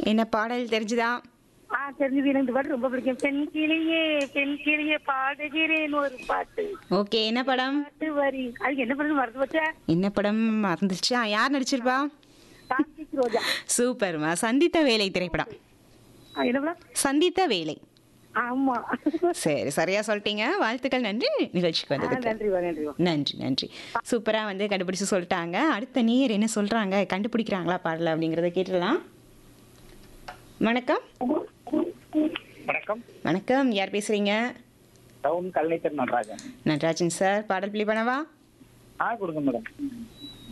என்ன பாடல் தெரிஞ்சுதா ஆ தெரிஞ்சது எனக்கு இந்த பாட்டு ரொம்ப பிடிக்கும் பெண் கிளியே பெண் கிளியே பாடுகிறேன் ஒரு பாட்டு ஓகே என்ன படம் பாட்டு வரி அதுக்கு என்ன பண்ணு மறந்து வச்சா என்ன படம் மறந்துச்சா யார் நடிச்சிருப்பா கார்த்திக் ரோஜா சூப்பர்மா சந்தித்த வேலை திரைப்படம் ஆ, என்ன படம்? சந்தித்த வேலை ஆமா சரி சரியா சொல்லிட்டீங்க வாழ்த்துக்கள் நன்றி நிகழ்ச்சிக்கு ஆ, வந்ததுக்கு நன்றிவா நன்றிவா நன்றி நன்றி சூப்பராக வந்து கண்டுபிடிச்சு சொல்லிட்டாங்க அடுத்த நீர் என்ன சொல்கிறாங்க கண்டுபிடிக்கிறாங்களா பாடல அப்படிங்கிறத கேட்டுடலாம் வணக்கம் வணக்கம் வணக்கம் யார் பேசுகிறீங்க டவுன் கல்லைத்தர் நடராஜன் நடராஜன் சார் பாடல் பிளே பண்ணவா ஆ கொடுங்க மேடம்